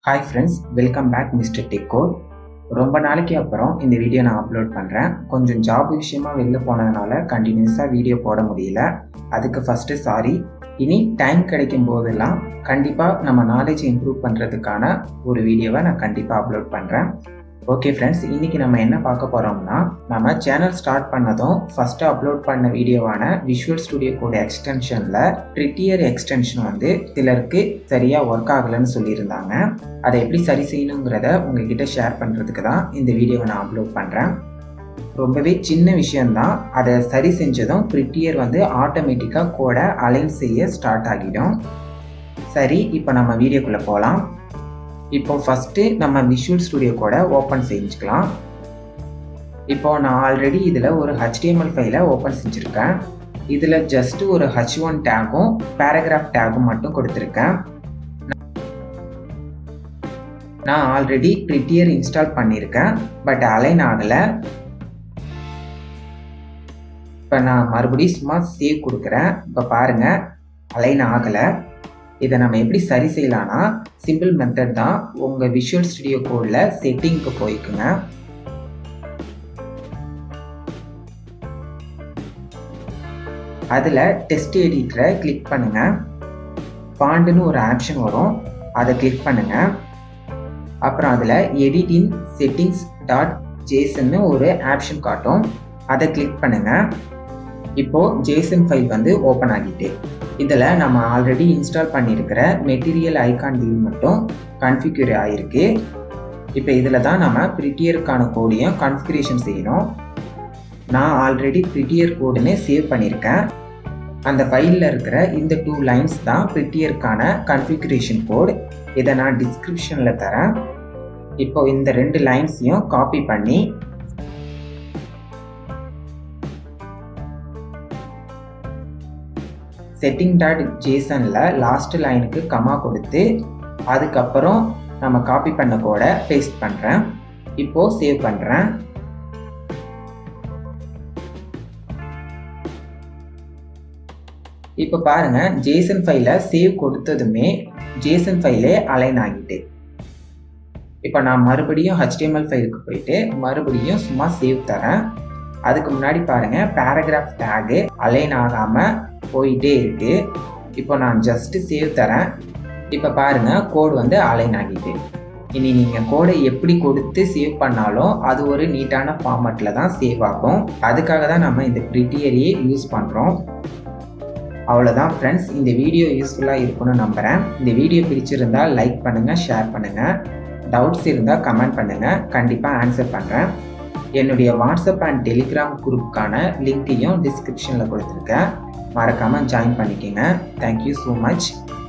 hi friends welcome back mister tech code ரொம்ப நாளைக்கு அப்புறம் இந்த வீடியோ நான் அப்லோட் பண்ணுறேன் கொஞ்சம் ஜாப் விஷயமா வெளில போனதுனால கண்டினியூஸாக வீடியோ போட முடியல அதுக்கு ஃபஸ்ட்டு சாரி இனி டைம் கிடைக்கும் போதெல்லாம் கண்டிப்பாக நம்ம நாலேஜ் இம்ப்ரூவ் பண்ணுறதுக்கான ஒரு வீடியோவை நான் கண்டிப்பாக அப்லோட் பண்ணுறேன் ஓகே ஃப்ரெண்ட்ஸ் இன்னைக்கு நம்ம என்ன பார்க்க போகிறோம்னா நம்ம சேனல் ஸ்டார்ட் பண்ணதும் ஃபஸ்ட்டு அப்லோட் பண்ண வீடியோவான விஷுவல் ஸ்டுடியோ கோட் எக்ஸ்டென்ஷனில் ட்ரிட்டியர் எக்ஸ்டென்ஷன் வந்து சிலருக்கு சரியாக ஒர்க் ஆகலைன்னு சொல்லியிருந்தாங்க அதை எப்படி சரி செய்யணுங்கிறத உங்ககிட்ட ஷேர் பண்ணுறதுக்கு தான் இந்த வீடியோவை நான் அப்லோட் பண்ணுறேன் ரொம்பவே சின்ன விஷயம்தான் அதை சரி செஞ்சதும் ப்ரிட்டியர் வந்து ஆட்டோமேட்டிக்காக கோடை அலைன் செய்ய ஸ்டார்ட் ஆகிடும் சரி இப்போ நம்ம வீடியோக்குள்ளே போகலாம் இப்போ ஃபஸ்ட்டு நம்ம விஷுவல் ஸ்டுடியோ கோடை ஓப்பன் செஞ்சுக்கலாம் இப்போ நான் ஆல்ரெடி இதில் ஒரு ஹெச்டிஎம்எல் ஃபைலை ஓப்பன் செஞ்சுருக்கேன் இதில் ஜஸ்ட் ஒரு ஹச் ஒன் டேகும் பேராகிராஃப் டேகும் மட்டும் கொடுத்துருக்கேன் நான் ஆல்ரெடி ப்ரிட்டியர் இன்ஸ்டால் பண்ணியிருக்கேன் பட் அலைன் ஆகலை இப்போ நான் மறுபடியும் சும்மா சேவ் கொடுக்குறேன் இப்போ பாருங்கள் அலைன் ஆகலை இதை நம்ம எப்படி சரி செய்யலாம்னா சிம்பிள் மெத்தட் தான் உங்கள் விஷுவல் ஸ்டுடியோ கோடில் செட்டிங்க்கு போய்க்குங்க அதில் டெஸ்ட் எடிட்டரை கிளிக் பண்ணுங்கள் ஃபாண்டுன்னு ஒரு ஆப்ஷன் வரும் அதை கிளிக் பண்ணுங்கள் அப்புறம் அதில் எடிட் இன் செட்டிங்ஸ் டாட் ஜேசன்னு ஒரு ஆப்ஷன் காட்டும் அதை கிளிக் பண்ணுங்கள் இப்போது ஜேசன் ஃபைல் வந்து ஓப்பன் ஆகிட்டு இதில் நம்ம ஆல்ரெடி இன்ஸ்டால் பண்ணியிருக்கிற மெட்டீரியல் ஐகான் வியூ மட்டும் கன்ஃபிகர் ஆகிருக்கு இப்போ இதில் தான் நம்ம ப்ரிட்டியருக்கான கோடையும் கன்ஃபிகரேஷன் செய்யணும் நான் ஆல்ரெடி ப்ரிட்டியர் கோடுன்னு சேவ் பண்ணியிருக்கேன் அந்த ஃபைலில் இருக்கிற இந்த டூ லைன்ஸ் தான் ப்ரிட்டியருக்கான கன்ஃபிகரேஷன் கோட் இதை நான் டிஸ்கிரிப்ஷனில் தரேன் இப்போ இந்த ரெண்டு லைன்ஸையும் காப்பி பண்ணி செட்டிங் டாட் ஜேசனில் லாஸ்ட் லைனுக்கு கமா கொடுத்து அதுக்கப்புறம் நம்ம காப்பி பண்ண கோடை பேஸ்ட் பண்ணுறேன் இப்போது சேவ் பண்ணுறேன் இப்போ பாருங்க ஜேசன் ஃபைலை சேவ் கொடுத்ததுமே ஜேசன் ஃபைலே அலைன் ஆகிட்டு இப்போ நான் மறுபடியும் ஹெச்டிஎம்எல் ஃபைலுக்கு போயிட்டு மறுபடியும் சும்மா சேவ் தரேன் அதுக்கு முன்னாடி பாருங்க பேராகிராஃப் டேகு அலைன் ஆகாமல் போயிட்டே இருக்கு இப்போ நான் ஜஸ்ட் சேவ் தரேன் இப்போ பாருங்க கோடு வந்து அலைன் ஆகிட்டு இனி நீங்கள் கோடை எப்படி கொடுத்து சேவ் பண்ணாலும் அது ஒரு நீட்டான ஃபார்மேட்டில் தான் சேவ் ஆகும் அதுக்காக தான் நம்ம இந்த ப்ரிட்டியரையே யூஸ் பண்ணுறோம் அவ்வளோதான் ஃப்ரெண்ட்ஸ் இந்த வீடியோ யூஸ்ஃபுல்லாக இருக்கும்னு நம்புகிறேன் இந்த வீடியோ பிடிச்சிருந்தால் லைக் பண்ணுங்கள் ஷேர் பண்ணுங்கள் டவுட்ஸ் இருந்தால் கமெண்ட் பண்ணுங்கள் கண்டிப்பாக ஆன்சர் பண்ணுறேன் என்னுடைய வாட்ஸ்அப் அண்ட் டெலிகிராம் குரூப்புக்கான லிங்க்கையும் டிஸ்கிரிப்ஷனில் கொடுத்துருக்கேன் மறக்காமல் ஜாயின் பண்ணிக்கோங்க தேங்க்யூ ஸோ மச்